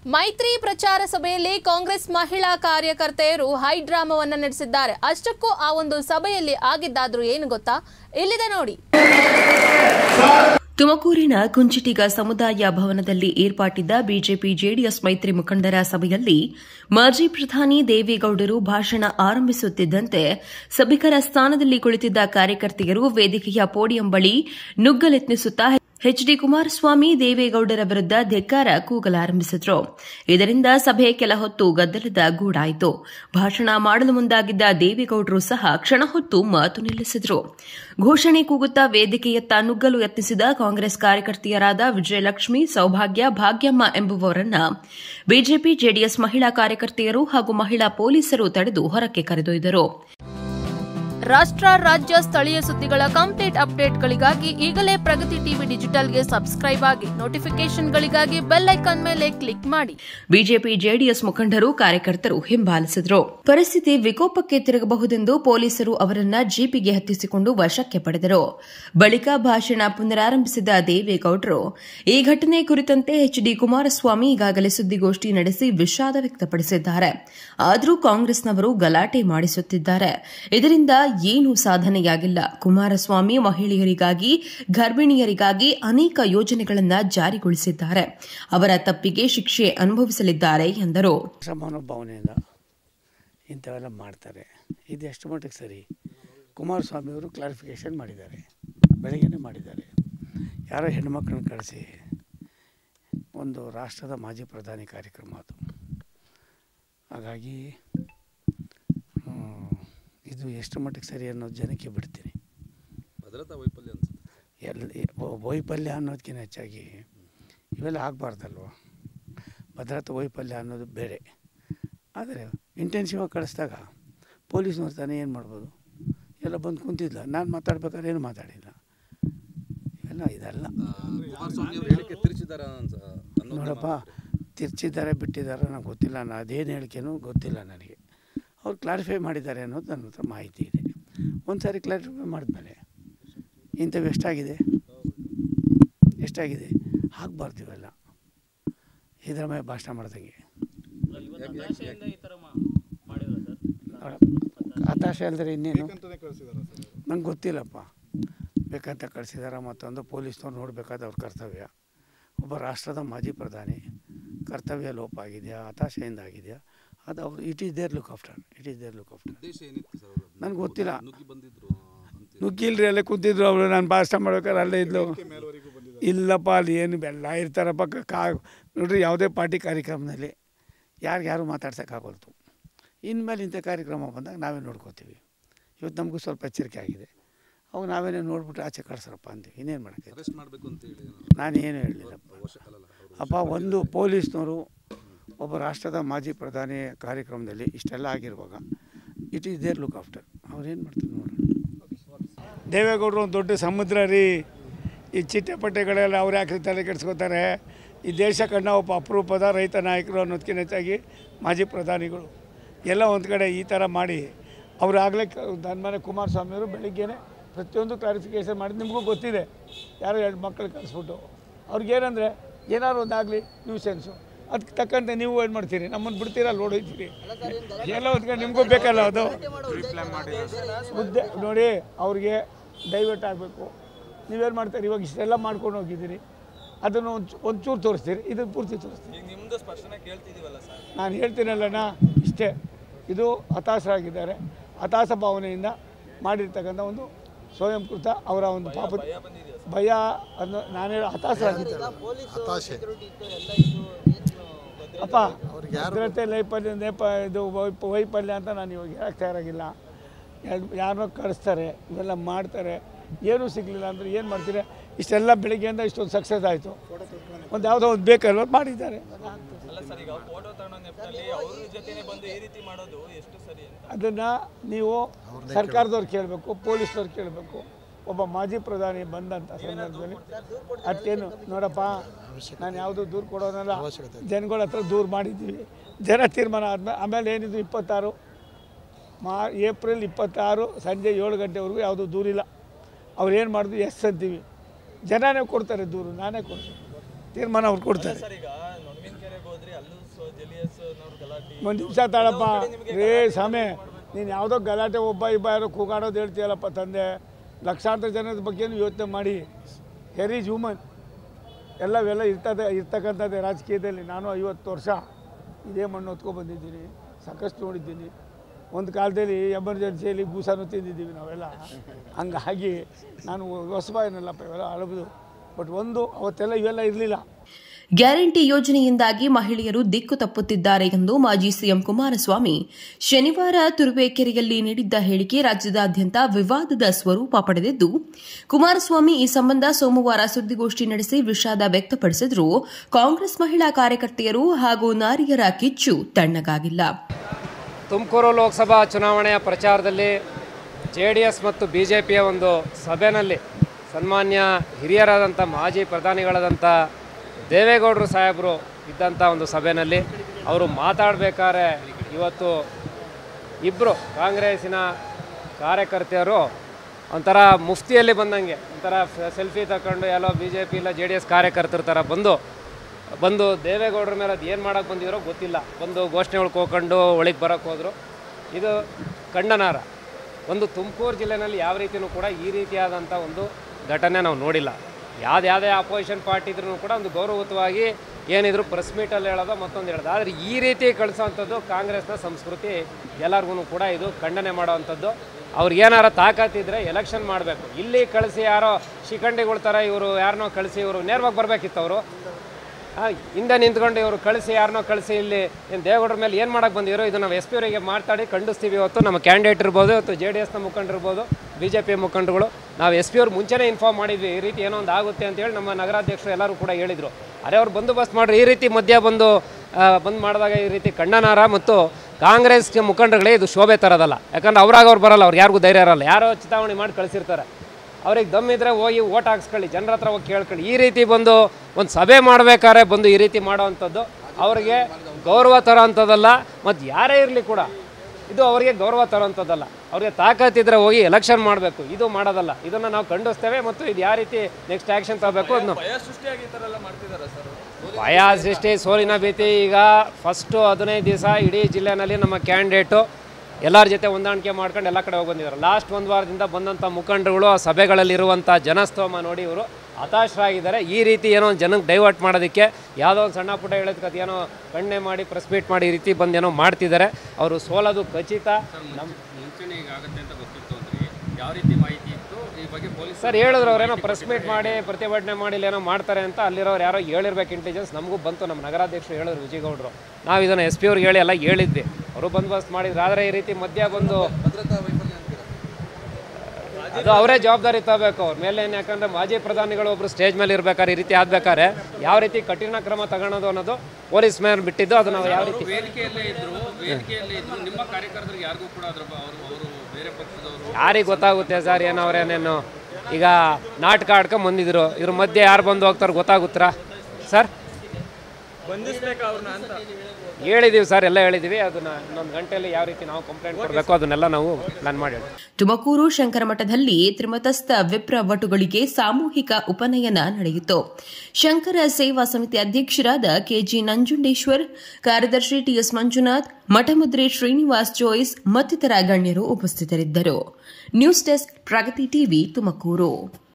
ಮೈತ್ರಿ ಪ್ರಚಾರ ಸಭೆಯಲ್ಲಿ ಕಾಂಗ್ರೆಸ್ ಮಹಿಳಾ ಕಾರ್ಯಕರ್ತೆಯರು ಹೈ ಡ್ರಾಮಾವನ್ನ ನಡೆಸಿದ್ದಾರೆ ಅಷ್ಟಕ್ಕೂ ಆ ಒಂದು ಸಭೆಯಲ್ಲಿ ಆಗಿದ್ದಾದ್ರೂ ಏನು ಗೊತ್ತಾ ಇಲ್ಲಿದೆ ನೋಡಿ ತುಮಕೂರಿನ ಕುಂಚಿಟಿಗ ಸಮುದಾಯ ಭವನದಲ್ಲಿ ಏರ್ಪಾಟಿದ್ದ ಬಿಜೆಪಿ ಜೆಡಿಎಸ್ ಮೈತ್ರಿ ಮುಖಂಡರ ಸಭೆಯಲ್ಲಿ ಮಾಜಿ ಪ್ರಧಾನಿ ದೇವೇಗೌಡರು ಭಾಷಣ ಆರಂಭಿಸುತ್ತಿದ್ದಂತೆ ಸಭಿಕರ ಸ್ಥಾನದಲ್ಲಿ ಕುಳಿತಿದ್ದ ಕಾರ್ಯಕರ್ತೆಯರು ವೇದಿಕೆಯ ಪೋಡಿಯಂ ಬಳಿ ನುಗ್ಗಲೆತ್ನಿಸುತ್ತಾ ಎಚ್ಡಿ ಕುಮಾರಸ್ವಾಮಿ ದೇವೇಗೌಡರ ವಿರುದ್ಧ ಧಿಕ್ಕಾರ ಕೂಗಲಾರಂಭಿಸಿದ್ರು ಇದರಿಂದ ಸಭೆ ಕೆಲ ಹೊತ್ತು ಗದ್ದಲದ ಗೂಡಾಯಿತು ಭಾಷಣ ಮಾಡಲು ಮುಂದಾಗಿದ್ದ ದೇವೇಗೌಡರು ಸಹ ಕ್ಷಣ ಹೊತ್ತು ಮಾತು ನಿಲ್ಲಿಸಿದ್ರು ಘೋಷಣೆ ಕೂಗುತ್ತಾ ವೇದಿಕೆಯತ್ತ ನುಗ್ಗಲು ಯತ್ನಿಸಿದ ಕಾಂಗ್ರೆಸ್ ಕಾರ್ಯಕರ್ತೆಯರಾದ ವಿಜಯಲಕ್ಷ್ಮಿ ಸೌಭಾಗ್ಯ ಭಾಗ್ಯಮ್ಮ ಎಂಬುವವರನ್ನ ಬಿಜೆಪಿ ಜೆಡಿಎಸ್ ಮಹಿಳಾ ಕಾರ್ಯಕರ್ತೆಯರು ಹಾಗೂ ಮಹಿಳಾ ಪೊಲೀಸರು ತಡೆದು ಹೊರಕ್ಕೆ ಕರೆದೊಯ್ದರು ರಾಷ್ಟ್ರ ರಾಜ್ಯ ಸ್ಥಳೀಯ ಸುದ್ದಿಗಳ ಕಂಪ್ಲೀಟ್ ಅಪ್ಡೇಟ್ಗಳಿಗಾಗಿ ಈಗಲೇ ಪ್ರಗತಿ ಟಿವಿ ಡಿಜಿಟಲ್ಗೆ ಸಬ್ಸ್ಕ್ರೈಬ್ ಆಗಿ ನೋಟಿಫಿಕೇಶನ್ಗಳಿಗಾಗಿ ಬೆಲ್ ಐಕಾನ್ ಮೇಲೆ ಕ್ಲಿಕ್ ಮಾಡಿ ಬಿಜೆಪಿ ಜೆಡಿಎಸ್ ಮುಖಂಡರು ಕಾರ್ಯಕರ್ತರು ಹಿಂಬಾಲಿಸಿದ್ರು ಪರಿಸ್ಥಿತಿ ವಿಕೋಪಕ್ಕೆ ತಿರುಗಬಹುದೆಂದು ಪೊಲೀಸರು ಅವರನ್ನ ಜೀಪಿಗೆ ಹತ್ತಿಸಿಕೊಂಡು ವಶಕ್ಕೆ ಪಡೆದರು ಬಳಿಕ ಭಾಷಣ ಪುನರಾರಂಭಿಸಿದ ದೇವೇಗೌಡರು ಈ ಘಟನೆ ಕುರಿತಂತೆ ಎಚ್ಡಿ ಕುಮಾರಸ್ವಾಮಿ ಈಗಾಗಲೇ ಸುದ್ದಿಗೋಷ್ಠಿ ನಡೆಸಿ ವಿಷಾದ ವ್ಯಕ್ತಪಡಿಸಿದ್ದಾರೆ ಆದರೂ ಕಾಂಗ್ರೆಸ್ನವರು ಗಲಾಟೆ ಮಾಡಿಸುತ್ತಿದ್ದಾರೆ ಇದರಿಂದ ಏನೂ ಸಾಧನೆಯಾಗಿಲ್ಲ ಕುಮಾರಸ್ವಾಮಿ ಮಹಿಳೆಯರಿಗಾಗಿ ಗರ್ಭಿಣಿಯರಿಗಾಗಿ ಅನೇಕ ಯೋಜನೆಗಳನ್ನು ಜಾರಿಗೊಳಿಸಿದ್ದಾರೆ ಅವರ ತಪ್ಪಿಗೆ ಶಿಕ್ಷೆ ಅನುಭವಿಸಲಿದ್ದಾರೆ ಎಂದರು ಮನೋಭಾವನೆಯಿಂದ ಇಂಥವೆಲ್ಲ ಮಾಡ್ತಾರೆ ಇದು ಎಷ್ಟು ಮಟ್ಟಿಗೆ ಸರಿ ಕುಮಾರಸ್ವಾಮಿಯವರು ಕ್ಲಾರಿಫಿಕೇಷನ್ ಮಾಡಿದ್ದಾರೆ ಬೆಳಗ್ಗೆನೇ ಮಾಡಿದ್ದಾರೆ ಯಾರೋ ಹೆಣ್ಮಕ್ಳನ್ನ ಕಳಿಸಿ ಒಂದು ರಾಷ್ಟ್ರದ ಮಾಜಿ ಪ್ರಧಾನಿ ಕಾರ್ಯಕ್ರಮ ಅದು ಹಾಗಾಗಿ ಹ್ಮ್, ಇದು ಎಷ್ಟು ಮಟ್ಟಿಗೆ ಸರಿ ಅನ್ನೋದು ಜನಕ್ಕೆ ಬಿಡ್ತೀನಿ ಭದ್ರತಾ ವೈಫಲ್ಯ ಅನ್ಸುತ್ತೆ ಎಲ್ಲಿ ವೈಫಲ್ಯ ಅನ್ನೋದಕ್ಕಿಂತ ಹೆಚ್ಚಾಗಿ ಇವೆಲ್ಲ ಆಗಬಾರ್ದಲ್ವ ಭದ್ರತಾ ವೈಫಲ್ಯ ಅನ್ನೋದು ಬೇರೆ ಆದರೆ ಇಂಟೆನ್ಸಿವ್ ಆಗಿ ಕಳಿಸ್ದಾಗ ಪೊಲೀಸ್ನವ್ರು ತಾನೇ ಏನು ಮಾಡ್ಬೋದು ಎಲ್ಲ ಬಂದು ಕುಂತಿದ್ಲ ನಾನು ಮಾತಾಡ್ಬೇಕಾದ್ರೆ ಏನು ಮಾತಾಡಿಲ್ಲ ಇವೆಲ್ಲ ಇದಲ್ಲ ಕುಮಾರಸ್ವಾಮಿ ಅವರು ಹೇಳಿಕೆ ತಿರುಚಿದಾರ ಅನ್ಸ ಅನ್ನೋದು ನೋಡಪ್ಪ ತಿರ್ಚಿದ್ದಾರೆ ಬಿಟ್ಟಿದ್ದಾರೆ ನನಗೆ ಗೊತ್ತಿಲ್ಲ ನಾನು ಅದೇನು ಹೇಳಿಕೆನೂ ಗೊತ್ತಿಲ್ಲ ನನಗೆ ಅವ್ರು ಕ್ಲಾರಿಫೈ ಮಾಡಿದ್ದಾರೆ ಅನ್ನೋದು ನನ್ನ ಹತ್ರ ಮಾಹಿತಿ ಇದೆ ಒಂದು ಸಾರಿ ಕ್ಲಾರಿಫೈ ಮಾಡಿದ್ಮೇಲೆ ಇಂಥವು ಎಷ್ಟಾಗಿದೆ ಎಷ್ಟಾಗಿದೆ ಆಗಬಾರ್ದು ಇವೆಲ್ಲ ಇದ್ರ ಮೇಲೆ ಭಾಷಣ ಮಾಡ್ದಂಗೆ ನೋಡ, ಹತಾಶೆ ಅಲ್ಲದ್ರೆ ಇನ್ನೇನು ನಂಗೆ ಗೊತ್ತಿಲ್ಲಪ್ಪ ಬೇಕಂತ ಕಳಿಸಿದಾರ ಮತ್ತೊಂದು ಪೊಲೀಸ್ನವ್ರು ನೋಡಬೇಕಾದ ಅವ್ರ ಕರ್ತವ್ಯ ಒಬ್ಬ ರಾಷ್ಟ್ರದ ಮಾಜಿ ಪ್ರಧಾನಿ ಕರ್ತವ್ಯ ಲೋಪ ಆಗಿದೆಯಾ ಹತಾಶೆಯಿಂದ ಆಗಿದೆಯಾ ಅದು ಅವ್ರು it is there look after it is there look after ಉದ್ದೇಶ ಏನಿತ್ತು ಸರ್ ಅವ್ರದ್ದು? ನನಗೆ ಗೊತ್ತಿಲ್ಲ ನುಗ್ಗಿ ಬಂದಿದ್ರು ಅಂತ ನುಗ್ಗಿಲ್ರಿ ಅಲ್ಲೇ ಕೂತಿದ್ರು ಅವರು ನಾನು ಭಾಷಣ ಮಾಡ್ಬೇಕಾದ್ರೆ ಅಲ್ಲೇ ಇದ್ಲು ಇಲ್ಲಪ್ಪ ಅಲ್ಲಿ ಏನು ಎಲ್ಲ ಇರ್ತಾರಪ್ಪ ಕ- ಕಾ ನೋಡ್ರಿ ಯಾವುದೇ ಪಾರ್ಟಿ ಕಾರ್ಯಕ್ರಮದಲ್ಲಿ ಯಾರು ಯಾರು ಮಾತಾಡ್ಸೋಕ್ಕಾಗೋಲ್ತು ಇನ್ಮೇಲೆ ಇಂಥ ಕಾರ್ಯಕ್ರಮ ಬಂದಾಗ ನಾವೇ ನೋಡ್ಕೋತೀವಿ ಇವತ್ತು ನಮಗೂ ಸ್ವಲ್ಪ ಎಚ್ಚರಿಕೆ ಆಗಿದೆ ಅವಾಗ ನಾವೇನೇ ನೋಡ್ಬಿಟ್ಟು ಆಚೆ ಕಳ್ಸರಪ್ಪ ಅಂತೀವಿ ಇನ್ನೇನು ಮಾಡೋಕ್ಕೆ ಅರೆಸ್ಟ್ ಮಾಡಬೇಕು ಅಂತ ಹೇಳಿ ನಾನು ಏನು ಹೇಳಲಿಲ್ಲಪ್ಪ ವಶ ಅಲ್ಲಲ್ಲ ಅವರು ಅಪ್ಪ ಒಂದು ಪೊಲೀಸ್ನವರು ಒಬ್ಬ ರಾಷ್ಟ್ರದ ಮಾಜಿ ಪ್ರಧಾನಿ ಕಾರ್ಯಕ್ರಮದಲ್ಲಿ ಇಷ್ಟೆಲ್ಲ ಆಗಿರುವಾಗ it is there look after ಅವ್ರೇನು ಮಾಡ್ತಾರೆ ನೋಡೋಣ ದೇವೇಗೌಡರು ಒಂದು ದೊಡ್ಡ ಸಮುದ್ರ ರೀ ಈ ಚಿಟ್ಟೆಪಟ್ಟೆಗಳೆಲ್ಲ ಅವ್ರು ಯಾಕೆ ತಲೆ ಕೆಡಿಸ್ಕೋತಾರೆ ಈ ದೇಶ ಕಂಡ ಒಬ್ಬ ಅಪರೂಪದ ರೈತ ನಾಯಕರು ಅನ್ನೋದಕ್ಕಿಂತ ಹೆಚ್ಚಾಗಿ ಮಾಜಿ ಪ್ರಧಾನಿಗಳು ಎಲ್ಲ ಒಂದು ಕಡೆ ಈ ಥರ ಮಾಡಿ ಅವರು ಆಗಲೇ ನನ್ನ ಮನೆ ಕುಮಾರಸ್ವಾಮಿಯವರು ಬೆಳಿಗ್ಗೆನೆ ಪ್ರತಿಯೊಂದು ಕ್ಲಾರಿಫಿಕೇಷನ್ ಮಾಡಿ ನಿಮಗೂ ಗೊತ್ತಿದೆ ಯಾರೋ ಎರಡು ಮಕ್ಕಳು ಕಳಿಸ್ಬಿಟ್ಟು ಅವ್ರಿಗೇನಂದರೆ ಏನಾದ್ರು ಒಂದಾಗಲಿ ನ್ಯೂಸೆನ್ಸು ಅದಕ್ಕೆ ತಕ್ಕಂತೆ ನೀವು ಏನು ಮಾಡ್ತೀರಿ ನಮ್ಮನ್ನು ಬಿಡ್ತೀರಾ ಅಲ್ಲಿ ಓಡೋಯ್ತೀರಿ ಎಲ್ಲ ಒಂದು ಕಡೆ ನಿಮಗೂ ಬೇಕಲ್ಲ ಅದು ಮುದ್ದೆ ನೋಡಿ ಅವ್ರಿಗೆ ಡೈವರ್ಟ್ ಆಗಬೇಕು ನೀವೇನು ಮಾಡ್ತೀರಿ ಇವಾಗ ಇಷ್ಟೆಲ್ಲ ಮಾಡ್ಕೊಂಡು ಹೋಗಿದ್ದೀರಿ ಅದನ್ನು ಒಂದು ಒಂಚೂರು ತೋರಿಸ್ತೀರಿ ಇದನ್ನು ಪೂರ್ತಿ ತೋರಿಸ್ತೀರಿ ನಾನು ಹೇಳ್ತೀನಲ್ಲಣ್ಣ ಇಷ್ಟೇ ಇದು ಹತಾಶರಾಗಿದ್ದಾರೆ ಹತಾಶ ಭಾವನೆಯಿಂದ ಮಾಡಿರ್ತಕ್ಕಂಥ ಒಂದು ಸ್ವಯಂಕೃತ ಅವರ ಒಂದು ಪಾಪ ಭಯ ಅನ್ನೋ ನಾನು ಹೇಳೋ ಹತಾಶರಾಗಿದ್ದಾರೆ ಅಪ್ಪ ಭದ್ರತೆ ವೈಫಲ್ಯ ನೇಪ ಇದು ವೈಪ ವೈಫಲ್ಯ ಅಂತ ನಾನು ಇವಾಗ ಹೇಳಕ್ಕೆ ತಯಾರಾಗಿಲ್ಲ ಎರಡು ಯಾರನ್ನೋ ಕಳಿಸ್ತಾರೆ ಇವೆಲ್ಲ ಮಾಡ್ತಾರೆ ಏನೂ ಸಿಗಲಿಲ್ಲ ಅಂದರೆ ಏನು ಮಾಡ್ತೀರಿ ಇಷ್ಟೆಲ್ಲ ಬೆಳಿಗ್ಗೆಯಿಂದ ಇಷ್ಟೊಂದು ಸಕ್ಸಸ್ ಆಯಿತು ಒಂದು ಯಾವುದೋ ಒಂದು ಬೇಕಲ್ವ ಮಾಡಿದ್ದಾರೆ ಅದನ್ನು ನೀವು ಸರ್ಕಾರದವ್ರು ಕೇಳಬೇಕು ಪೊಲೀಸ್ನವ್ರು ಕೇಳಬೇಕು ಒಬ್ಬ ಮಾಜಿ ಪ್ರಧಾನಿ ಬಂದಂಥ ಸಂದರ್ಭದಲ್ಲಿ ಅಷ್ಟೇನು ನೋಡಪ್ಪ ನಾನು ಯಾವುದೂ ದೂರು ಕೊಡೋನಲ್ಲ ಜನಗಳ ಹತ್ರ ದೂರು ಮಾಡಿದ್ದೀವಿ ಜನ ತೀರ್ಮಾನ ಆದಮೇಲೆ ಆಮೇಲೆ ಏನಿದು ಇಪ್ಪತ್ತಾರು ಮಾ ಏಪ್ರಿಲ್ ಇಪ್ಪತ್ತಾರು ಸಂಜೆ ಏಳು ಗಂಟೆವರೆಗೂ ಯಾವುದೂ ದೂರಿಲ್ಲ ಅವ್ರು ಏನು ಮಾಡಿದ್ರು ಎಸ್ ಅಂತೀವಿ ಜನನೇ ಕೊಡ್ತಾರೆ ದೂರು ನಾನೇ ಕೊಡ್ತೀನಿ ತೀರ್ಮಾನ ಅವ್ರು ಕೊಡ್ತಾರೆ ಸರ್ ಈಗ ನೊಣವಿನಕೆರೆಗೆ ಹೋದ್ರಿ ಅಲ್ಲಿ ಒಂದು ನಿಮಿಷ ತಾಳಪ್ಪ ರೇ ಸ್ವಾಮಿ ನೀನು ಯಾವುದೋ ಗಲಾಟೆ ಒಬ್ಬ ಇಬ್ಬ ಯಾರೋ ಕೂಗಾಡೋದು ಹೇಳ್ತೀಯಲ್ಲಪ್ಪ ತಂದೆ ಲಕ್ಷಾಂತರ ಜನದ ಬಗ್ಗೆನೂ ಯೋಚನೆ ಮಾಡಿ ಹೆರ್ ಈಸ್ ಹ್ಯೂಮನ್ ಎಲ್ಲವೆಲ್ಲ ಇರ್ತದೆ ಇರ್ತಕ್ಕಂಥದ್ದೇ ರಾಜಕೀಯದಲ್ಲಿ ನಾನು ಐವತ್ತು ವರ್ಷ ಇದೇ ಮಣ್ಣು ಹೊತ್ಕೊಂಡು ಬಂದಿದ್ದೀನಿ ಸಾಕಷ್ಟು ನೋಡಿದ್ದೀನಿ ಒಂದು ಕಾಲದಲ್ಲಿ ಎಮರ್ಜೆನ್ಸಿಯಲ್ಲಿ ಗೂಸನೂ ತಿಂದಿದ್ದೀವಿ ನಾವೆಲ್ಲ ಹಂಗಾಗಿ ನಾನು ಹೊಸಬ ಏನಲ್ಲಪ್ಪ ಇವೆಲ್ಲ ಹಳಬದು ಬಟ್ ಒಂದು ಅವತ್ತೆಲ್ಲ ಇವೆಲ್ಲ ಇರಲಿಲ್ಲ ಗ್ಯಾರಂಟಿ ಯೋಜನೆಯಿಂದಾಗಿ ಮಹಿಳೆಯರು ದಿಕ್ಕು ತಪ್ಪುತ್ತಿದ್ದಾರೆ ಎಂದು ಮಾಜಿ ಸಿಎಂ ಕುಮಾರಸ್ವಾಮಿ ಶನಿವಾರ ತುರುವೇಕೆರೆಯಲ್ಲಿ ನೀಡಿದ್ದ ಹೇಳಿಕೆ ರಾಜ್ಯದಾದ್ಯಂತ ವಿವಾದದ ಸ್ವರೂಪ ಪಡೆದಿದ್ದು ಕುಮಾರಸ್ವಾಮಿ ಈ ಸಂಬಂಧ ಸೋಮವಾರ ಸುದ್ದಿಗೋಷ್ಠಿ ನಡೆಸಿ ವಿಷಾದ ವ್ಯಕ್ತಪಡಿಸಿದ್ರು ಕಾಂಗ್ರೆಸ್ ಮಹಿಳಾ ಕಾರ್ಯಕರ್ತೆಯರು ಹಾಗೂ ನಾರಿಯರ ಕಿಚ್ಚು ತಣ್ಣಗಾಗಿಲ್ಲ ತುಮಕೂರು ಲೋಕಸಭಾ ಚುನಾವಣೆಯ ಪ್ರಚಾರದಲ್ಲಿ ಜೆ ಡಿ ಎಸ್ ಮತ್ತು ಬಿ ಜೆ ಪಿಯ ಒಂದು ಸಭೆಯಲ್ಲಿ ಸನ್ಮಾನ್ಯ ಹಿರಿಯರಾದಂಥ ಮಾಜಿ ಪ್ರಧಾನಿಗಳಾದಂಥ ದೇವೇಗೌಡರು ಸಾಹೇಬರು ಇದ್ದಂಥ ಒಂದು ಸಭೆಯಲ್ಲಿ ಅವರು ಮಾತಾಡಬೇಕಾದ್ರೆ ಇವತ್ತು ಇಬ್ಬರು ಕಾಂಗ್ರೆಸ್ಸಿನ ಕಾರ್ಯಕರ್ತೆಯರು ಒಂಥರ ಮುಫ್ತಿಯಲ್ಲಿ ಬಂದಂಗೆ ಒಂಥರ ಸೆಲ್ಫಿ ತಗೊಂಡು ಎಲ್ಲೋ ಬಿ ಜೆ ಪಿ ಇಲ್ಲ ಜೆ ಡಿ ಎಸ್ ಕಾರ್ಯಕರ್ತರ ಥರ ಬಂದು ಬಂದು ದೇವೇಗೌಡರ ಮೇಲೆ ಅದು ಏನು ಮಾಡೋಕ್ಕೆ ಬಂದಿರೋ ಗೊತ್ತಿಲ್ಲ ಬಂದು ಘೋಷಣೆ ಹೋಗ್ಕೊಂಡು ಒಳಗೆ ಬರೋಕ್ಕೆ ಹೋದರು ಇದು ಖಂಡನಾರ ಒಂದು ತುಮಕೂರು ಜಿಲ್ಲೆನಲ್ಲಿ ಯಾವ ರೀತಿಯೂ ಕೂಡ ಈ ರೀತಿಯಾದಂಥ ಒಂದು ಘಟನೆ ನಾವು ನೋಡಿಲ್ಲ ಯಾವ್ದು ಯಾವುದೇ ಅಪೋಸಿಷನ್ ಪಾರ್ಟಿ ಇದ್ರೂ ಕೂಡ ಒಂದು ಗೌರವಯುತವಾಗಿ ಏನಿದ್ರು ಪ್ರೆಸ್ ಮೀಟಲ್ಲಿ ಹೇಳೋದು ಮತ್ತೊಂದು ಹೇಳೋದು ಆದರೆ ಈ ರೀತಿ ಕಳಿಸೋವಂಥದ್ದು ಕಾಂಗ್ರೆಸ್ನ ಸಂಸ್ಕೃತಿ ಎಲ್ಲರಿಗೂ ಕೂಡ ಇದು ಖಂಡನೆ ಮಾಡೋವಂಥದ್ದು ಅವ್ರಿಗೆ ಏನಾರ ತಾಕತ್ತಿದ್ರೆ ಎಲೆಕ್ಷನ್ ಮಾಡಬೇಕು ಇಲ್ಲಿ ಕಳಿಸಿ ಯಾರೋ ಶಿಖಂಡಿಗಳ ಥರ ಇವರು ಯಾರನ್ನೋ ಕಳಿಸಿ ಇವರು ನೇರವಾಗಿ ಬರಬೇಕಿತ್ತು ಅವರು ಆ, ಹಿಂದೆ ನಿಂತ್ಕೊಂಡು ಇವರು ಕಳಿಸಿ ಯಾರನ್ನೋ ಕಳಿಸಿ ಇಲ್ಲಿ ಏನು ದೇವೇಗೌಡರ ಮೇಲೆ ಏನು ಮಾಡಕ್ಕೆ ಬಂದಿರೋ ಇದು ನಾವು ಎಸ್ ಪಿ ಅವರಿಗೆ ಮಾತಾಡಿ ಖಂಡಿಸ್ತೀವಿ ಇವತ್ತು ನಮ್ಮ ಕ್ಯಾಂಡಿಡೇಟ್ ಇರ್ಬೋದು ಇವತ್ತು ಜೆ ಡಿ ಎಸ್ನ ಮುಖಂಡರಿರ್ಬೋದು ಬಿ ಜೆ ಪಿ ಮುಖಂಡರುಗಳು ನಾವು ಎಸ್ ಪಿ ಅವ್ರು ಮುಂಚೆನೇ ಇನ್ಫಾರ್ಮ್ ಮಾಡಿದ್ವಿ ಈ ರೀತಿ ಏನೋ ಒಂದು ಆಗುತ್ತೆ ಅಂತೇಳಿ ನಮ್ಮ ನಗರಾಧ್ಯಕ್ಷರು ಎಲ್ಲರೂ ಕೂಡ ಹೇಳಿದರು ಅರೆ ಅವ್ರು ಬಂದೋಬಸ್ತ್ ಮಾಡ್ರಿ ಈ ರೀತಿ ಮಧ್ಯ ಬಂದು ಆ, ಬಂದ್ ಮಾಡಿದಾಗ ಈ ರೀತಿ ಕಣ್ಣನಾರ ಮತ್ತು ಕಾಂಗ್ರೆಸ್ಗೆ ಮುಖಂಡರುಗಳೇ ಇದು ಶೋಭೆ ತರೋದಲ್ಲ ಯಾಕಂದ್ರೆ ಅವ್ರಾಗ ಅವ್ರು ಬರಲ್ಲ ಅವ್ರು ಯಾರಿಗೂ ಧೈರ್ಯ ಇರಲ್ಲ ಯಾರೋ ಚಿತಾವಣೆ ಮಾಡಿ ಕಳಿಸಿರ್ತಾರೆ ಅವ್ರಿಗೆ ದಮ್ ಇದ್ರೆ ಹೋಗಿ ಓಟ್ ಹಾಕ್ಸ್ಕೊಳ್ಳಿ ಜನರ ಹತ್ರ ಹೋಗಿ ಕೇಳ್ಕೊಳ್ಳಿ ಈ ರೀತಿ ಬಂದು ಒಂದು ಸಭೆ ಮಾಡ್ಬೇಕಾದ್ರೆ ಬಂದು ಈ ರೀತಿ ಮಾಡೋವಂಥದ್ದು ಅವ್ರಿಗೆ ಗೌರವ ತರೋವಂಥದ್ದಲ್ಲ ಮತ್ತು ಯಾರೇ ಇರಲಿ ಕೂಡ ಇದು ಅವರಿಗೆ ಗೌರವ ತರೋವಂಥದ್ದಲ್ಲ ಅವ್ರಿಗೆ ತಾಕತ್ತಿದ್ರೆ ಹೋಗಿ ಎಲೆಕ್ಷನ್ ಮಾಡಬೇಕು ಇದು ಮಾಡೋದಲ್ಲ ಇದನ್ನು ನಾವು ಖಂಡಿಸ್ತೇವೆ ಮತ್ತು ಇದು ಯಾವ ರೀತಿ ನೆಕ್ಸ್ಟ್ ಆ್ಯಕ್ಷನ್ ತಗೋಬೇಕು ಅದನ್ನು ಭಯ ಸೃಷ್ಟಿ ಸೋಲಿನ ಭೀತಿ ಈಗ ಫಸ್ಟು ಹದಿನೈದು ದಿವಸ ಇಡೀ ಜಿಲ್ಲೆನಲ್ಲಿ ನಮ್ಮ ಕ್ಯಾಂಡಿಡೇಟು ಎಲ್ಲರ ಜೊತೆ ಹೊಂದಾಣಿಕೆ ಮಾಡ್ಕೊಂಡು ಎಲ್ಲ ಕಡೆ ಹೋಗಿ ಬಂದಿದ್ದಾರೆ ಲಾಸ್ಟ್ ಒಂದು ವಾರದಿಂದ ಬಂದಂಥ ಮುಖಂಡರುಗಳು ಆ ಸಭೆಗಳಲ್ಲಿರುವಂಥ ಜನಸ್ತೋಮ ನೋಡಿ ಇವರು ಹತಾಶರಾಗಿದ್ದಾರೆ ಈ ರೀತಿ ಏನೋ ಒಂದು ಜನಕ್ಕೆ ಡೈವರ್ಟ್ ಮಾಡೋದಕ್ಕೆ ಯಾವುದೋ ಒಂದು ಸಣ್ಣ ಪುಟ್ಟ ಹೇಳಿದ ಕತೆ ಏನೋ ಕಣ್ಣೆ ಮಾಡಿ ಪ್ರೆಸ್ ಮೀಟ್ ಮಾಡಿ ಈ ರೀತಿ ಬಂದು ಏನೋ ಮಾಡ್ತಿದ್ದಾರೆ ಅವರು ಸೋಲೋದು ಖಚಿತ ನಮ್ಮ ಮುಂಚೆನೇ ಈಗ ಆಗುತ್ತೆ ಅಂತ ಗೊತ್ತಿತ್ತು ಅಂದ್ರೆ ಯಾವ ರೀತಿ ಮಾಹಿತಿ ಇತ್ತು ಈ ಬಗ್ಗೆ ಪೊಲೀಸ್ ಸರ್ ಹೇಳಿದ್ರು ಅವ್ರೇನೋ ಪ್ರೆಸ್ ಮೀಟ್ ಮಾಡಿ ಪ್ರತಿಭಟನೆ ಮಾಡಿ ಇಲ್ಲಿ ಏನೋ ಮಾಡ್ತಾರೆ ಅಂತ ಅಲ್ಲಿರೋರು ಯಾರೋ ಹೇಳಿರ್ಬೇಕು ಇಂಟೆಲಿಜೆನ್ಸ್ ನಮಗೂ ಬಂತು ನಮ್ಮ ನಗರಾಧ್ಯಕ್ಷರು ಹೇಳಿದ್ರು ವಿಜಯಗೌಡರು ನಾವು ಇದನ್ನು ಎಸ್ ಪಿ ಅವ್ರಿಗೆ ಹೇಳಿ ಎಲ್ಲ ಹೇಳಿದ್ವಿ ಅವರು ಬಂದೋಬಸ್ತ್ ಮಾಡಿದ್ರು ಆದರೆ ಈ ರೀತಿ ಮಧ್ಯ ಬಂದು ಭದ್ರತಾ ವೈಫಲ್ಯ ಅಂತೀರಾ ಅದು ಅವರೇ ಜವಾಬ್ದಾರಿ ತಗೋಬೇಕು ಅವ್ರ ಮೇಲೆ ಏನು ಯಾಕಂದ್ರೆ ಮಾಜಿ ಪ್ರಧಾನಿಗಳು ಒಬ್ರು ಸ್ಟೇಜ್ ಮೇಲೆ ಇರ್ಬೇಕಾದ್ರೆ ಈ ರೀತಿ ಆಗ್ಬೇಕಾದ್ರೆ ಯಾವ ರೀತಿ ಕಠಿಣ ಕ್ರಮ ತಗೊಳೋದು ಅನ್ನೋದು ಪೊಲೀಸ್ ಮೇಲೆ ಬಿಟ್ಟಿದ್ದು ಅದು ನಾವು ಯಾವ ರೀತಿ ವೇದಿಕೆಯಲ್ಲೇ ಇದ್ರು ವೇದಿಕೆಯಲ್ಲೇ ಇದ್ರು ನಿಮ್ಮ ಕಾರ್ಯಕರ್ತರಿಗೆ ಯಾರಿಗೂ ಕೂಡ ಅದ್ರ ಬ- ಅವರು ಅವರು ಬೇರೆ ಪಕ್ಷದವರು ಯಾರಿಗೆ ಗೊತ್ತಾಗುತ್ತೆ ಸರ್ ಏನವ್ರೇನೇನು ಈಗ ನಾಟಕ ಆಡ್ಕೊಂಡ್ ಬಂದಿದ್ರು ಇವ್ರ ಮಧ್ಯೆ ಯಾರು ಬಂದು ಹೋಗ್ತಾರೆ ಗೊತ್ತಾಗುತ್ತಾ ಸರ್ ಹೇಳಿದೀವಿ ಸರ್ ಎಲ್ಲ ಹೇಳಿದೀವಿ ಅದನ್ನ ಇನ್ನೊಂದು ಗಂಟೆಯಲ್ಲಿ ಯಾವ ರೀತಿ ನಾವು ಕಂಪ್ಲೇಂಟ್ ಕೊಡಬೇಕು ಅದನ್ನೆಲ್ಲ ನಾವು ಪ್ಲಾನ್ ಮಾಡಿ ಹೇಳ್ತೀವಿ. ತುಮಕೂರು ಶಂಕರಮಠದಲ್ಲಿ ತ್ರಿಮತಸ್ಥ ವಿಪ್ರ ವಟುಗಳಿಗೆ ಸಾಮೂಹಿಕ ಉಪನಯನ ನಡೆಯಿತು ಶಂಕರ ಸೇವಾ ಸಮಿತಿ ಅಧ್ಯಕ್ಷರಾದ ಕೆಜಿ ನಂಜುಂಡೇಶ್ವರ್ ಕಾರ್ಯದರ್ಶಿ ಟಿಎಸ್ ಮಂಜುನಾಥ್ ಮಠಮುದ್ರೆ ಶ್ರೀನಿವಾಸ್ ಜೋಯ್ಸ್ ಮತ್ತಿತರ ಗಣ್ಯರು ಉಪಸ್ಥಿತರಿದ್ದರು news desk Pragati TV Tumakuru